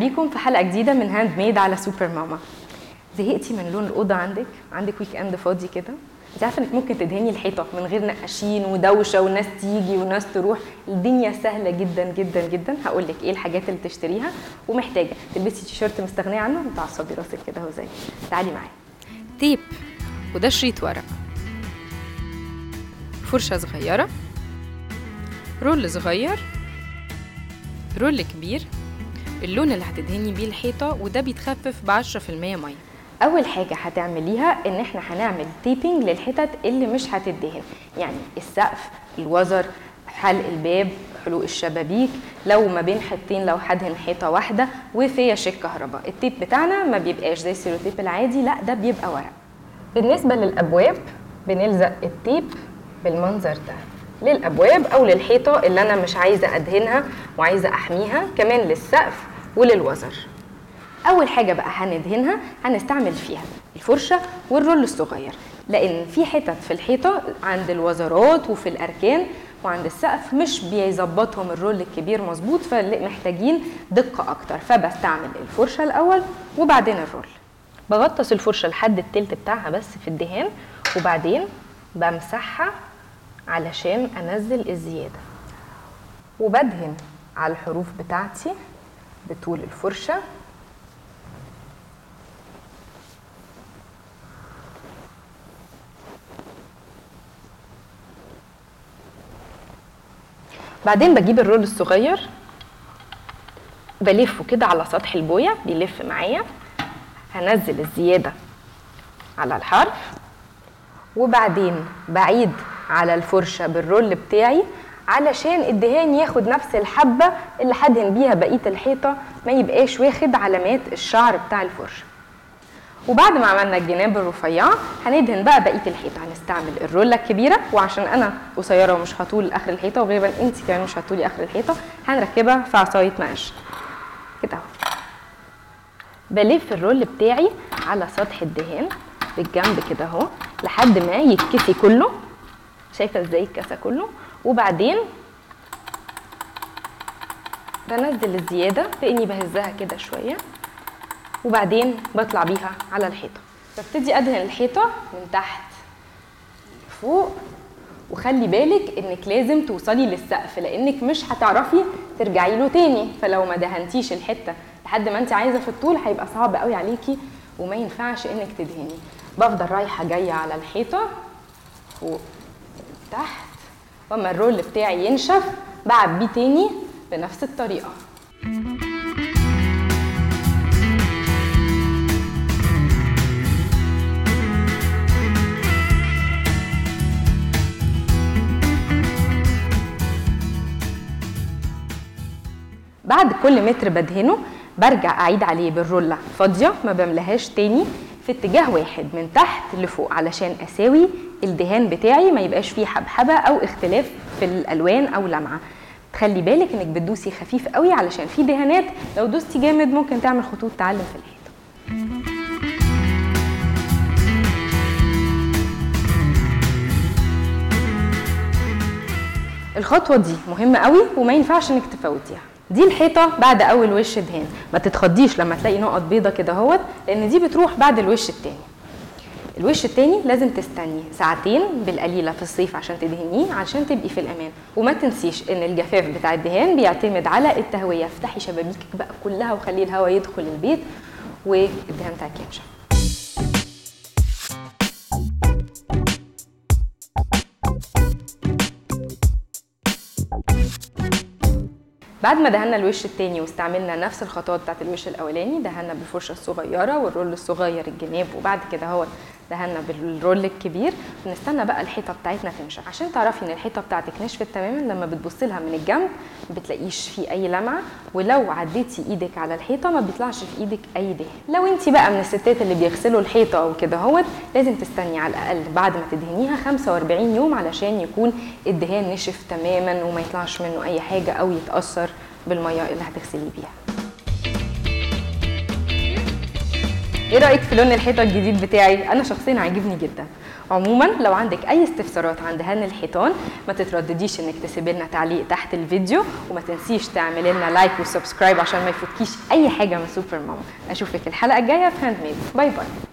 بيكم في حلقه جديده من هاند ميد على سوبر ماما زهقتي من لون الاوضه عندك عندك ويك اند فاضي كده انت عارفه انك ممكن تدهني الحيطه من غير نقاشين ودوشه والناس تيجي والناس تروح الدنيا سهله جدا جدا جدا هقول لك ايه الحاجات اللي تشتريها ومحتاجه تلبسي تيشيرت مستغنيه عنه وتعصبي راسك كده اهو زي تعالي معايا تيب وده شريط ورق فرشه صغيره رول صغير رول كبير اللون اللي هتدهني بيه الحيطه وده بيتخفف ب 10% ميه اول حاجه هتعمليها ان احنا هنعمل تيبنج للحتت اللي مش هتدهن يعني السقف الوزر حلق الباب حلوق الشبابيك لو ما بين حيطين لو هدهن حيطه واحده وفيش الكهرباء التيب بتاعنا ما بيبقاش زي السيلوتيب العادي لا ده بيبقى ورق بالنسبه للابواب بنلزق التيب بالمنظر ده للابواب او للحيطه اللي انا مش عايزه ادهنها وعايزه احميها كمان للسقف وللوزر اول حاجه بقى هندهنها هنستعمل فيها الفرشه والرول الصغير لان في حتت في الحيطه عند الوزرات وفي الاركان وعند السقف مش بيظبطهم الرول الكبير مظبوط فمحتاجين دقه اكتر فبستعمل الفرشه الاول وبعدين الرول بغطس الفرشه لحد التلت بتاعها بس في الدهان وبعدين بمسحها علشان انزل الزياده وبدهن على الحروف بتاعتي بطول الفرشه بعدين بجيب الرول الصغير بلفه كده على سطح البويه بيلف معايا هنزل الزياده على الحرف وبعدين بعيد على الفرشه بالرول بتاعي علشان الدهان ياخد نفس الحبه اللي هدهن بيها بقيه الحيطه ما يبقاش واخد علامات الشعر بتاع الفرشه وبعد ما عملنا الجناب الرفيعه هندهن بقى بقيه الحيطه هنستعمل الروله الكبيره وعشان انا قصيره ومش هطول لاخر الحيطه وغالبا انت كمان مش هتطولي اخر الحيطه هنركبها في عصايه مقش كده اهو بلف الرول بتاعي على سطح الدهان بالجنب كده اهو لحد ما يتكسي كله شايفه ازاي اتكسى كله وبعدين بنزل الزياده باني بهزها كده شويه وبعدين بطلع بيها على الحيطه ببتدي ادهن الحيطه من تحت فوق وخلي بالك انك لازم توصلي للسقف لانك مش هتعرفي ترجعي له تاني فلو ما دهنتيش الحته لحد ما انت عايزه في الطول هيبقى صعب قوي عليكي وما ينفعش انك تدهني بفضل رايحه جايه على الحيطه فوق تحت واما الرول بتاعي ينشف بعبيه تاني بنفس الطريقه بعد كل متر بدهنه برجع اعيد عليه بالرولة فاضية ما بملهاش تاني في اتجاه واحد من تحت لفوق علشان اساوي الدهان بتاعي ما يبقاش فيه حبحبة او اختلاف في الالوان او لمعة تخلي بالك انك بتدوسي خفيف قوي علشان في دهانات لو دوستي جامد ممكن تعمل خطوط تعلم في الحيطة الخطوة دي مهمة قوي وما ينفعش انك تفوتيها دي الحيطة بعد أول وش دهان ما تتخضيش لما تلاقي نقط بيضة كده اهوت لأن دي بتروح بعد الوش التاني الوش التاني لازم تستني ساعتين بالقليلة في الصيف عشان تدهنيه عشان تبقي في الأمان وما تنسيش إن الجفاف بتاع الدهان بيعتمد على التهوية افتحي شبابيكك بقى كلها وخلي الهواء يدخل البيت والدهان بتاعك ينشف بعد ما دهنا الوش التاني واستعملنا نفس الخطوات بتاعت الوش الاولاني دهنا بالفرشه الصغيره والرول الصغير الجناب وبعد كده هو دهنا بالرول الكبير بنستنى بقى الحيطه بتاعتنا تنشف عشان تعرفي ان الحيطه بتاعتك نشفت تماما لما بتبصي لها من الجنب ما بتلاقيش في اي لمعه ولو عديتي ايدك على الحيطه ما بيطلعش في ايدك اي دهن لو انت بقى من الستات اللي بيغسلوا الحيطه او كده اهوت لازم تستني على الاقل بعد ما تدهنيها 45 يوم علشان يكون الدهان نشف تماما وما يطلعش منه اي حاجه او يتاثر بالميه اللي هتغسلي بيها ايه رايك في لون الحيطه الجديد بتاعي انا شخصيا عاجبني جدا عموما لو عندك اي استفسارات عن دهان الحيطان ما تتردديش انك تسيبي لنا تعليق تحت الفيديو وما تنسيش تعملي لنا لايك وسبسكرايب عشان ما يفوتكيش اي حاجه من سوبر ماما اشوفك الحلقه الجايه في هاند ميد باي باي